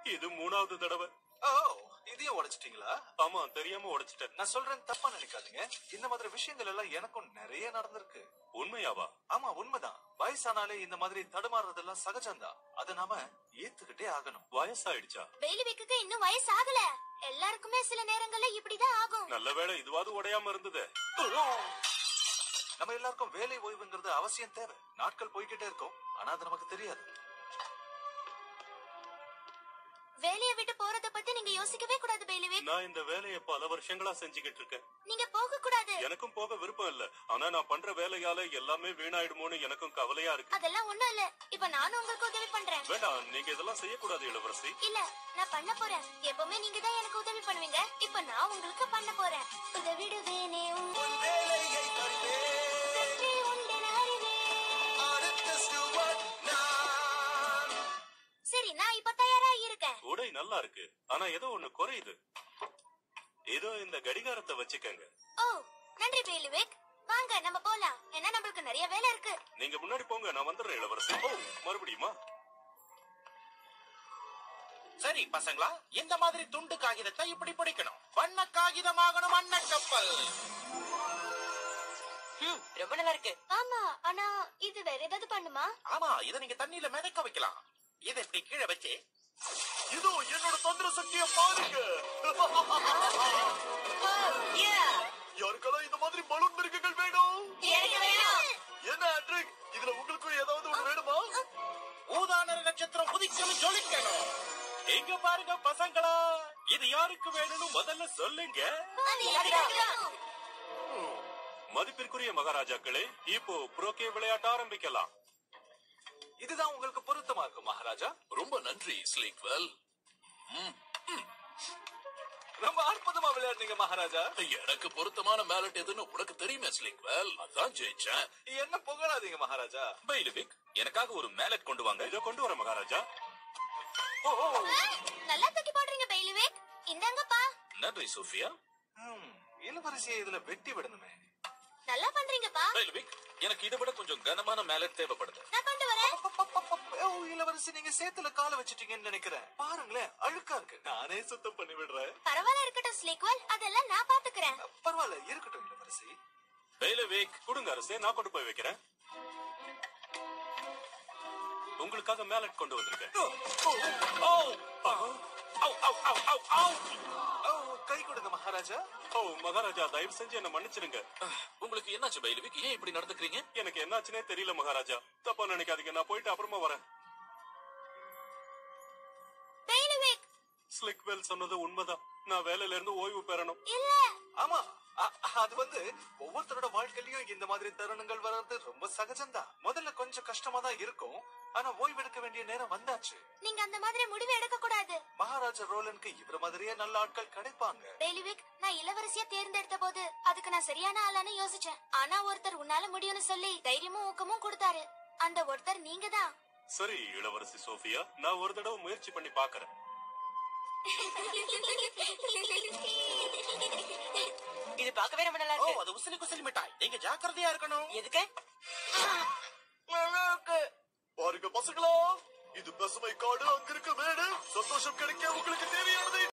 இது மூணாவது தடவை ஓ இதையும் உடைச்சிட்டீங்களா ஆமா தெரியாம உடைச்சிட்டேன் நான் சொல்றேன் தப்பா நினைக்காதீங்க இந்த மாதிரி விஷயங்கள் எல்லாம் எனக்கும் நிறைய நடந்திருக்கு உண்மையாவா ஆமா உண்மைதான் வயசானாலே இந்த மாதிரி தடுமாறுறதெல்லாம் சகஜம்தான் அதை நாம ஏத்துக்கிட்டே ஆகணும் வயசாயிடுச்சா பெயிலிவிக்கு இன்னும் வயசு ஆகல எல்லாருக்குமே சில நேரங்கள்ல இப்படிதான் ஆகும் நல்ல வேளை இதுவாது உடையாம இருந்தது நம்ம எல்லாருக்கும் வேலை ஓய்வுங்கிறது அவசியம் தேவை நாட்கள் போய்கிட்டே இருக்கும் ஆனா அது நமக்கு தெரியாது வேலையை விட்டு போறத பத்தி நீங்க யோசிக்கவே கூடாது பெயிலிவிக் நான் இந்த வேலையை பல வருஷங்களா செஞ்சுக்கிட்டு இருக்கேன் நீங்க போக கூடாது எனக்கும் போக விருப்பம் இல்ல ஆனா நான் பண்ற வேலையால எல்லாமே வீணாயிடுமோன்னு எனக்கும் கவலையா இருக்கு அதெல்லாம் ஒண்ணும் இல்ல இப்ப நானும் உங்களுக்கு உதவி பண்றேன் வேண்டாம் நீங்க இதெல்லாம் செய்யக்கூடாது இளவரசி இல்ல நான் பண்ண போறேன் எப்பவுமே நீங்க தான் எனக்கு உதவி பண்ணுவீங்க இப்ப நான் உங்களுக்கு பண்ண போறேன் உதவிடுவேனே உங்கள் வெற்றி உண்டென அறிவேன். சரி நான் இப்ப தயாரா இருக்கேன் உடை நல்லா இருக்கு ஆனா ஏதோ ஒண்ணு குறையுது ஏதோ இந்த கடிகாரத்தை வச்சுக்கங்க ஓ நன்றி பெயிலிவிக் வாங்க நம்ம போலாம் ஏன்னா நம்மளுக்கு நிறைய வேலை இருக்கு நீங்க முன்னாடி போங்க நான் வந்துடுறேன் இளவரசி ஓ மறுபடியுமா சரி பசங்களா இந்த மாதிரி துண்டு காகிதத்தை இப்படி பிடிக்கணும் வண்ண காகிதமாகணும் அண்ண கப்பல் ம், ரொம்ப நல்லா இருக்கு ஆமா ஆனா இது வேற ஏதாவது பண்ணுமா ஆமா இதை நீங்க தண்ணியில மிதக்க வைக்கலாம் இதை இப்படி கீழே வச்சு இதோ என்னோட தந்திர சக்தியை பாருங்க யாருக்கெல்லாம் இந்த மாதிரி பலூன் மிருகங்கள் வேணும் என்ன ஆட்ரிக் இதுல உங்களுக்கும் ஏதாவது ஒண்ணு வேணுமா ஊதான நட்சத்திரம் உதிக்கணும் ஜொலிக்கணும் எங்க பாருங்க பசங்களா இது யாருக்கு வேணும்னு முதல்ல சொல்லுங்க மதிப்பிற்குரிய மகாராஜாக்களே இப்போ புரோக்கே விளையாட்ட ஆரம்பிக்கலாம் இதுதான் உங்களுக்கு பொருத்தமா இருக்கும் மகாராஜா ரொம்ப நன்றி ஸ்லீக்வெல் ரொம்ப அற்புதமா விளையாடுனீங்க மகாராஜா எனக்கு பொருத்தமான மேலட் எதுன்னு உனக்கு தெரியுமே ஸ்லீக்வெல் அதான் ஜெயிச்சேன் என்ன புகழாதீங்க மகாராஜா பைலவிக் எனக்காக ஒரு மேலட் கொண்டு வாங்க இதை கொண்டு வர மகாராஜா ஓ ஓ, ஓ. நல்லா தூக்கி போடுறீங்க பெயிலிவிக் இந்தாங்கப்பா நன்றி சோஃபியா ஹம், இளவரசியை இதுல வெட்டி விடணுமே நல்லா பண்றீங்கப்பா பைலவிக் எனக்கு இதை விட கொஞ்சம் கனமான மேலட் தேவைப்படுது நான் கொண்டு வரேன் ஓ, இளவரசி நீங்க சேத்துல கால வச்சிட்டீங்கன்னு நினைக்கிறேன் பாருங்களேன் அழுக்கா இருக்கு நானே சுத்தம் பண்ணி விடுறேன் பரவாயில்ல இருக்கட்டும் ஸ்லீக்வல் அதெல்லாம் நான் பாத்துக்கிறேன் பரவாயில்ல இருக்கட்டும் இளவரசி பைலவிக் கொடுங்க அரசே நான் கொண்டு போய் வைக்கிறேன் உங்களுக்காக மேலட் கொண்டு வந்திருக்கேன் ஓ, கை கொடுங்க மகாராஜா ஓ மகாராஜா தயவு செஞ்சு என்ன மன்னிச்சிருங்க உங்களுக்கு என்னாச்சு பைலவிக் ஏன் இப்படி நடந்துக்கிறீங்க எனக்கு என்னாச்சுனே தெரியல மகாராஜா தப்பா நினைக்காதீங்க நான் போயிட்டு அப்புறமா வரேன் பெயிலிவிக் ஸ்லிக்வெல் சொன்னது உண்மைதான் நான் வேலையில இருந்து ஓய்வு பெறணும் இல்ல ஆமா அ- அது வந்து ஒவ்வொருத்தரோட வாழ்க்கையிலயும் இந்த மாதிரி தருணங்கள் வர்றது ரொம்ப சகஜம்தான் முதல்ல கொஞ்சம் கஷ்டமா தான் இருக்கும் ஆனா ஓய்வெடுக்க வேண்டிய நேரம் வந்தாச்சு நீங்க அந்த மாதிரி முடிவு எடுக்க கூடாது மகாராஜா ரோலனுக்கு இவர மாதிரியே நல்ல ஆட்கள் கிடைப்பாங்க பெயிலிவிக் நான் இளவரசியா தேர்ந்தெடுத்த போது அதுக்கு நான் சரியான ஆளான்னு யோசிச்சேன் ஆனா ஒருத்தர் உன்னால முடியும்னு சொல்லி தைரியமும் ஊக்கமும் கொடுத்தாரு அந்த ஒருத்தர் நீங்க தான் சரி இளவரசி சோஃபியா நான் ஒரு தடவை முயற்சி பண்ணி பாக்குறேன் இது பார்க்கவே ரொம்ப நல்லா ஓ இருக்கு அது உசிலி குசிலி மிட்டாய் நீங்க ஜாக்கிரதையா இருக்கணும் எதுக்கு நல்லா இருக்கு பாருங்க பசங்களா இது பசுமை காடு அங்க இருக்க வீடு சந்தோஷம் கிடைக்க உங்களுக்கு தேவையானதை